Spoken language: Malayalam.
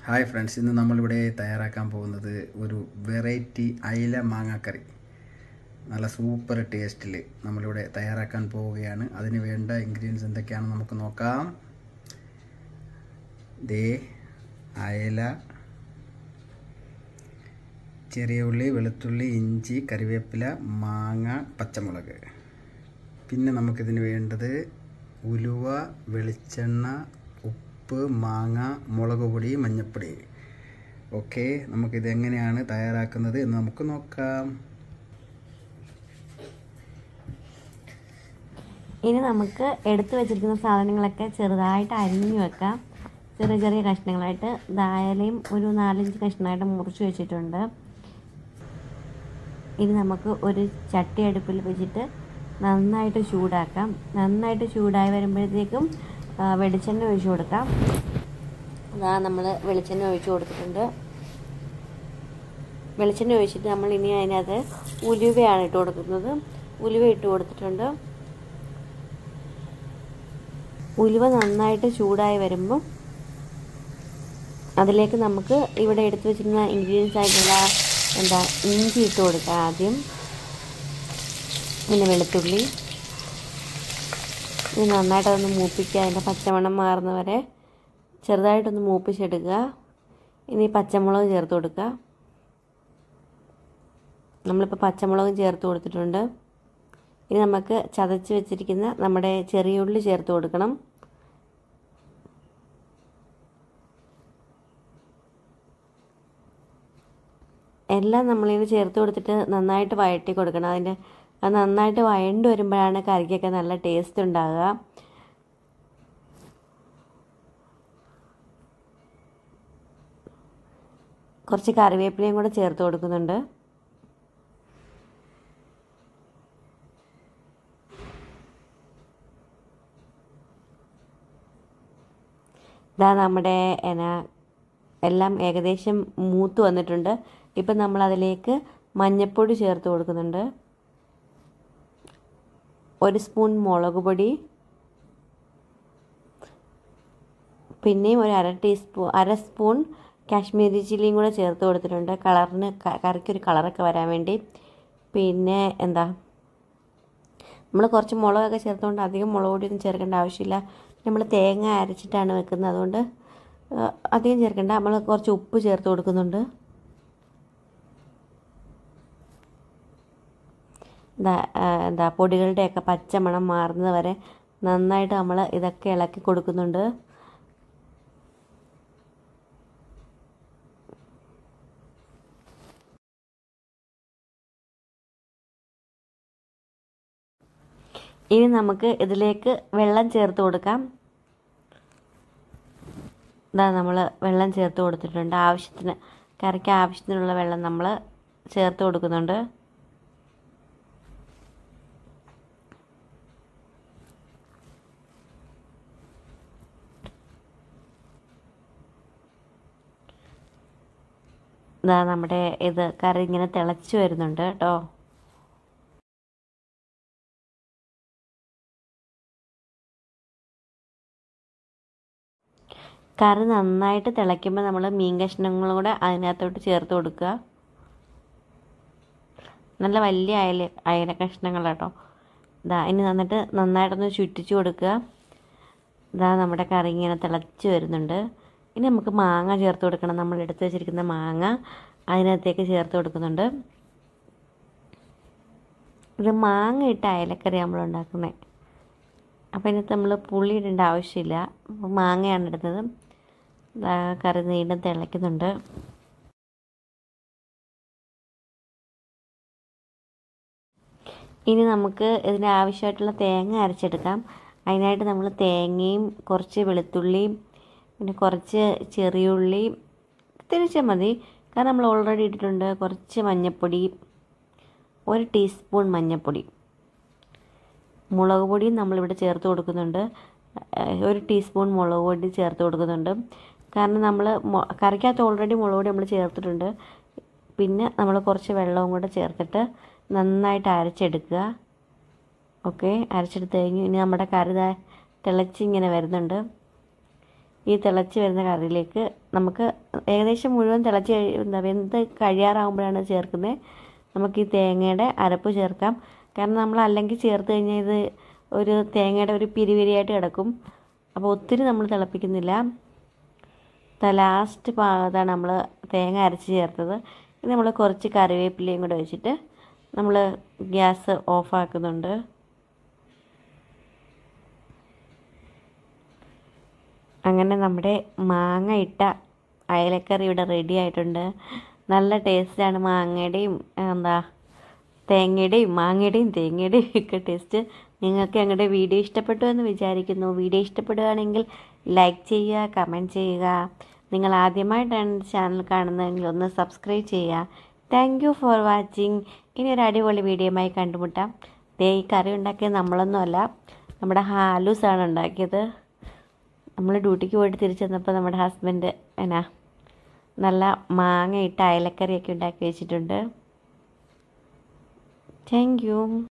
ഹായ് ഫ്രണ്ട്സ് ഇന്ന് നമ്മളിവിടെ തയ്യാറാക്കാൻ പോകുന്നത് ഒരു വെറൈറ്റി അയില മാങ്ങാക്കറി നല്ല സൂപ്പർ ടേസ്റ്റിൽ നമ്മളിവിടെ തയ്യാറാക്കാൻ പോവുകയാണ് അതിന് വേണ്ട ഇൻഗ്രീഡിയൻസ് എന്തൊക്കെയാണെന്ന് നമുക്ക് നോക്കാം ദേ അയല ചെറിയ ഉള്ളി വെളുത്തുള്ളി ഇഞ്ചി കറിവേപ്പില മാങ്ങ പച്ചമുളക് പിന്നെ നമുക്കിതിന് വേണ്ടത് ഉലുവ വെളിച്ചെണ്ണ ഉപ്പ് മാങ്ങ മുളക് പൊടി മഞ്ഞൾപ്പൊടി ഓക്കെ നമുക്കിത് എങ്ങനെയാണ് തയ്യാറാക്കുന്നത് എന്ന് നമുക്ക് നോക്കാം ഇനി നമുക്ക് എടുത്തു വെച്ചിരിക്കുന്ന സാധനങ്ങളൊക്കെ ചെറുതായിട്ട് അരിഞ്ഞു വെക്കാം ചെറിയ ചെറിയ കഷ്ണങ്ങളായിട്ട് ദായലയും ഒരു നാലഞ്ച് കഷ്ണമായിട്ട് മുറിച്ച് വെച്ചിട്ടുണ്ട് ഇനി നമുക്ക് ഒരു ചട്ടി അടുപ്പിൽ വെച്ചിട്ട് നന്നായിട്ട് ചൂടാക്കാം നന്നായിട്ട് ചൂടായി വരുമ്പോഴത്തേക്കും ആ, വെളിച്ചെണ്ണ ഒഴിച്ചു കൊടുക്കാം അതാ നമ്മൾ വെളിച്ചെണ്ണ ഒഴിച്ചു കൊടുത്തിട്ടുണ്ട് വെളിച്ചെണ്ണ ഒഴിച്ചിട്ട് നമ്മൾ ഇനി അതിനകത്ത് ഉലുവയാണ് ഇട്ട് കൊടുക്കുന്നത് ഉലുവ ഇട്ട് കൊടുത്തിട്ടുണ്ട് ഉലുവ നന്നായിട്ട് ചൂടായി വരുമ്പോൾ അതിലേക്ക് നമുക്ക് ഇവിടെ എടുത്തു വെച്ചിരുന്ന ഇൻഗ്രീഡിയൻസ് ആയിട്ടുള്ള എന്താ ഇഞ്ചി ഇട്ട് കൊടുക്കുക ആദ്യം പിന്നെ വെളുത്തുള്ളി ഇത് നന്നായിട്ട് അതൊന്ന് മൂപ്പിക്കുക അതിൻ്റെ പച്ചമണം മാറുന്ന വരെ ചെറുതായിട്ടൊന്ന് മൂപ്പിച്ചെടുക്കുക ഇനി പച്ചമുളക് ചേർത്ത് കൊടുക്കുക നമ്മളിപ്പോൾ പച്ചമുളകും ചേർത്ത് കൊടുത്തിട്ടുണ്ട് ഇനി നമുക്ക് ചതച്ച് വെച്ചിരിക്കുന്ന നമ്മുടെ ചെറിയ ഉള്ളി ചേർത്ത് കൊടുക്കണം എല്ലാം നമ്മളിത് ചേർത്ത് കൊടുത്തിട്ട് നന്നായിട്ട് വഴറ്റി കൊടുക്കണം അതിൻ്റെ അത് നന്നായിട്ട് വഴണ്ട് വരുമ്പോഴാണ് കറിക്കൊക്കെ നല്ല ടേസ്റ്റ് ഉണ്ടാകുക കുറച്ച് കറിവേപ്പിലയും കൂടെ ചേർത്ത് കൊടുക്കുന്നുണ്ട് ഇതാ നമ്മുടെ എന്നാ എല്ലാം ഏകദേശം മൂത്ത് വന്നിട്ടുണ്ട് ഇപ്പം നമ്മൾ അതിലേക്ക് മഞ്ഞൾപ്പൊടി ചേർത്ത് കൊടുക്കുന്നുണ്ട് ഒരു സ്പൂൺ മുളക് പൊടി പിന്നെയും ഒരു അര ടീസ്പൂൺ അര സ്പൂൺ കാശ്മീരി ചില്ലിയും കൂടെ ചേർത്ത് കൊടുത്തിട്ടുണ്ട് കളറിന് കറിക്കൊരു കളറൊക്കെ വരാൻ വേണ്ടി പിന്നെ എന്താ നമ്മൾ കുറച്ച് മുളകൊക്കെ ചേർത്തുകൊണ്ട് അധികം മുളക് പൊടിയൊന്നും ചേർക്കേണ്ട ആവശ്യമില്ല നമ്മൾ തേങ്ങ അരച്ചിട്ടാണ് വെക്കുന്നത് അതുകൊണ്ട് അധികം ചേർക്കേണ്ട നമ്മൾ കുറച്ച് ഉപ്പ് ചേർത്ത് കൊടുക്കുന്നുണ്ട് എന്താ എന്താ പൊടികളുടെയൊക്കെ പച്ചമണം മാറുന്നത് വരെ നന്നായിട്ട് നമ്മൾ ഇതൊക്കെ ഇളക്കി കൊടുക്കുന്നുണ്ട് ഇനി നമുക്ക് ഇതിലേക്ക് വെള്ളം ചേർത്ത് കൊടുക്കാം ഇതാ നമ്മൾ വെള്ളം ചേർത്ത് കൊടുത്തിട്ടുണ്ട് ആവശ്യത്തിന് കറിക്ക് ആവശ്യത്തിനുള്ള വെള്ളം നമ്മൾ ചേർത്ത് കൊടുക്കുന്നുണ്ട് ഇതാ നമ്മുടെ ഇത് കറി ഇങ്ങനെ തിളച്ച് വരുന്നുണ്ട് കേട്ടോ കറി നന്നായിട്ട് തിളയ്ക്കുമ്പോൾ നമ്മൾ മീൻ കഷ്ണങ്ങളും കൂടെ അതിനകത്തോട്ട് ചേർത്ത് കൊടുക്കുക നല്ല വലിയ അയല അയല കഷ്ണങ്ങൾ കേട്ടോ ഇതാ ഇനി നന്നിട്ട് നന്നായിട്ടൊന്ന് ചുറ്റിച്ച് കൊടുക്കുക ഇതാ നമ്മുടെ കറി ഇങ്ങനെ തിളച്ച് വരുന്നുണ്ട് ഇനി നമുക്ക് മാങ്ങ ചേർത്ത് കൊടുക്കണം നമ്മൾ എടുത്ത് വെച്ചിരിക്കുന്ന മാങ്ങ അതിനകത്തേക്ക് ചേർത്ത് കൊടുക്കുന്നുണ്ട് ഇത് മാങ്ങ ഇട്ട അയലക്കറി നമ്മൾ ഉണ്ടാക്കുന്നത് അപ്പോൾ ഇതിനകത്ത് നമ്മൾ പുളി ഇടേണ്ട ആവശ്യമില്ല അപ്പോൾ മാങ്ങയാണ് ഇടുന്നത് കറി നീണ്ടും തിളയ്ക്കുന്നുണ്ട് ഇനി നമുക്ക് ഇതിന് ആവശ്യമായിട്ടുള്ള തേങ്ങ അരച്ചെടുക്കാം അതിനായിട്ട് നമ്മൾ തേങ്ങയും കുറച്ച് വെളുത്തുള്ളിയും പിന്നെ കുറച്ച് ചെറിയുള്ളി തിരിച്ചാൽ മതി കാരണം നമ്മൾ ഓൾറെഡി ഇട്ടിട്ടുണ്ട് കുറച്ച് മഞ്ഞൾപ്പൊടി ഒരു ടീസ്പൂൺ മഞ്ഞൾപ്പൊടി മുളക് പൊടിയും നമ്മളിവിടെ ചേർത്ത് കൊടുക്കുന്നുണ്ട് ഒരു ടീസ്പൂൺ മുളക് പൊടി ചേർത്ത് കൊടുക്കുന്നുണ്ട് കാരണം നമ്മൾ കറിക്കകത്ത് ഓൾറെഡി മുളക് പൊടി നമ്മൾ ചേർത്തിട്ടുണ്ട് പിന്നെ നമ്മൾ കുറച്ച് വെള്ളവും കൂടെ ചേർത്തിട്ട് നന്നായിട്ട് അരച്ചെടുക്കുക ഓക്കെ അരച്ചെടുത്ത് കഴിഞ്ഞ് ഇനി നമ്മുടെ കറി തിളച്ചിങ്ങനെ വരുന്നുണ്ട് ഈ തിളച്ച് വരുന്ന കറിയിലേക്ക് നമുക്ക് ഏകദേശം മുഴുവൻ തിളച്ച് കഴി എന്താ വെന്ത് കഴിയാറാകുമ്പോഴാണ് ചേർക്കുന്നത് നമുക്ക് ഈ തേങ്ങയുടെ അരപ്പ് ചേർക്കാം കാരണം നമ്മൾ അല്ലെങ്കിൽ ചേർത്ത് കഴിഞ്ഞാൽ ഇത് ഒരു തേങ്ങയുടെ ഒരു പിരിപിരിയായിട്ട് കിടക്കും അപ്പോൾ ഒത്തിരി നമ്മൾ തിളപ്പിക്കുന്നില്ല ലാസ്റ്റ് ഭാഗത്താണ് നമ്മൾ തേങ്ങ അരച്ച് ചേർത്തത് ഇനി നമ്മൾ കുറച്ച് കറിവേപ്പിലയും കൂടെ വെച്ചിട്ട് നമ്മൾ ഗ്യാസ് ഓഫാക്കുന്നുണ്ട് അങ്ങനെ നമ്മുടെ മാങ്ങ ഇട്ട അയലക്കറി ഇവിടെ റെഡി ആയിട്ടുണ്ട് നല്ല ടേസ്റ്റാണ് മാങ്ങയുടെയും എന്താ തേങ്ങയുടെയും മാങ്ങയുടെയും തേങ്ങയുടെയും ഒക്കെ ടേസ്റ്റ് നിങ്ങൾക്ക് ഞങ്ങളുടെ വീഡിയോ ഇഷ്ടപ്പെട്ടു എന്ന് വിചാരിക്കുന്നു വീഡിയോ ഇഷ്ടപ്പെടുകയാണെങ്കിൽ ലൈക്ക് ചെയ്യുക കമൻറ്റ് ചെയ്യുക നിങ്ങൾ ആദ്യമായിട്ടാണ് ചാനൽ കാണുന്നതെങ്കിൽ ഒന്ന് സബ്സ്ക്രൈബ് ചെയ്യുക താങ്ക് യു ഫോർ വാച്ചിങ് ഇനി ഒരു അടിപൊളി വീഡിയോയുമായി കണ്ടുമുട്ടാം ദേ ഈ കറി ഉണ്ടാക്കിയത് നമ്മളൊന്നുമല്ല നമ്മുടെ ഹാലൂസാണ് ഉണ്ടാക്കിയത് നമ്മൾ ഡ്യൂട്ടിക്ക് പോയിട്ട് തിരിച്ചു വന്നപ്പോൾ നമ്മുടെ ഹസ്ബൻഡ് എന്നാ നല്ല മാങ്ങ ഇട്ട് അയലക്കറിയൊക്കെ ഉണ്ടാക്കി വെച്ചിട്ടുണ്ട് താങ്ക് യു